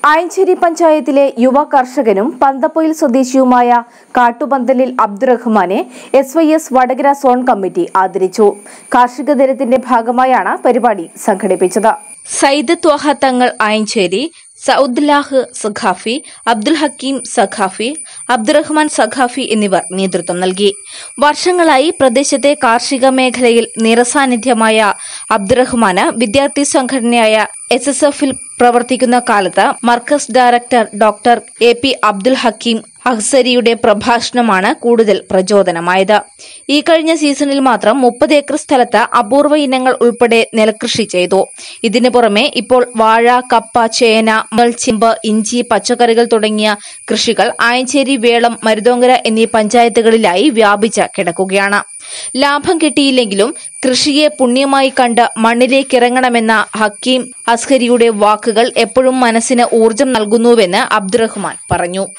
ആയഞ്ചേരി പഞ്ചായത്തിലെ യുവ കർഷകനും പന്തപ്പൊയിൽ സ്വദേശിയുമായ കാട്ടുപന്തലിൽ അബ്ദുറഹ്മാനെ S Y S Vadakara zone committee ആദരിച്ചു കാർഷിക ദിനത്തിന്റെ ഭാഗമായാണ് പരിപാടി സംഘടിപ്പിച്ചത് സയ്യിദ് ത്വാഹ തങ്ങൾ ആയഞ്ചേരി സൗദ്ലാഹ് സഖാഫി അബ്ദുൽ ഹക്കീം സഖാഫി അബ്ദുറഹ്മാൻ സഖാഫി എന്നിവർ നേതൃത്വം നൽകി വർഷങ്ങളായി പ്രദേശത്തെ കാർഷിക മേഖലയിൽ നിറസാന്നിധ്യമായ അബ്ദുറഹ്മാന് വിദ്യാർത്ഥി സംഘടനയായ എസ് എസ് എഫിൽ പ്രവർത്തിക്കുന്ന കാലത്ത് Markaz director doctor A P Abdul Hakeem അഹ്സരിയുടെ പ്രഭാഷണമാണ് കൂടുതൽ പ്രചോദനമായത് ഈ കഴിഞ്ഞ സീസണിൽ മാത്രം മുപ്പത് ഏക്കർ സ്ഥലത്ത് അപൂർവ ഇനങ്ങൾ ഉൾപ്പെടെ നെൽകൃഷി ചെയ്തു ഇതിനു പുറമെ ഇപ്പോൾ വാഴ കപ്പ ചേന മൽച്ചിമ്പ് ഇഞ്ചി പച്ചക്കറികൾ തുടങ്ങിയ കൃഷികൾ ആയഞ്ചേരി വേളം മരുതോങ്കര എന്നീ പഞ്ചായത്തുകളിലായി വ്യാപിച്ച് കിടക്കുകയാണ് ലാഭം കിട്ടിയില്ലെങ്കിലും കൃഷിയെ പുണ്യമായി കണ്ട് മണ്ണിലേക്കിറങ്ങണമെന്ന ഹക്കീം അസ്ഹരിയുടെ വാക്കുകൾ എപ്പോഴും മനസ്സിന് ഊർജം നൽകുന്നുവെന്ന് അബ്ദുറഹ്മാൻ പറഞ്ഞു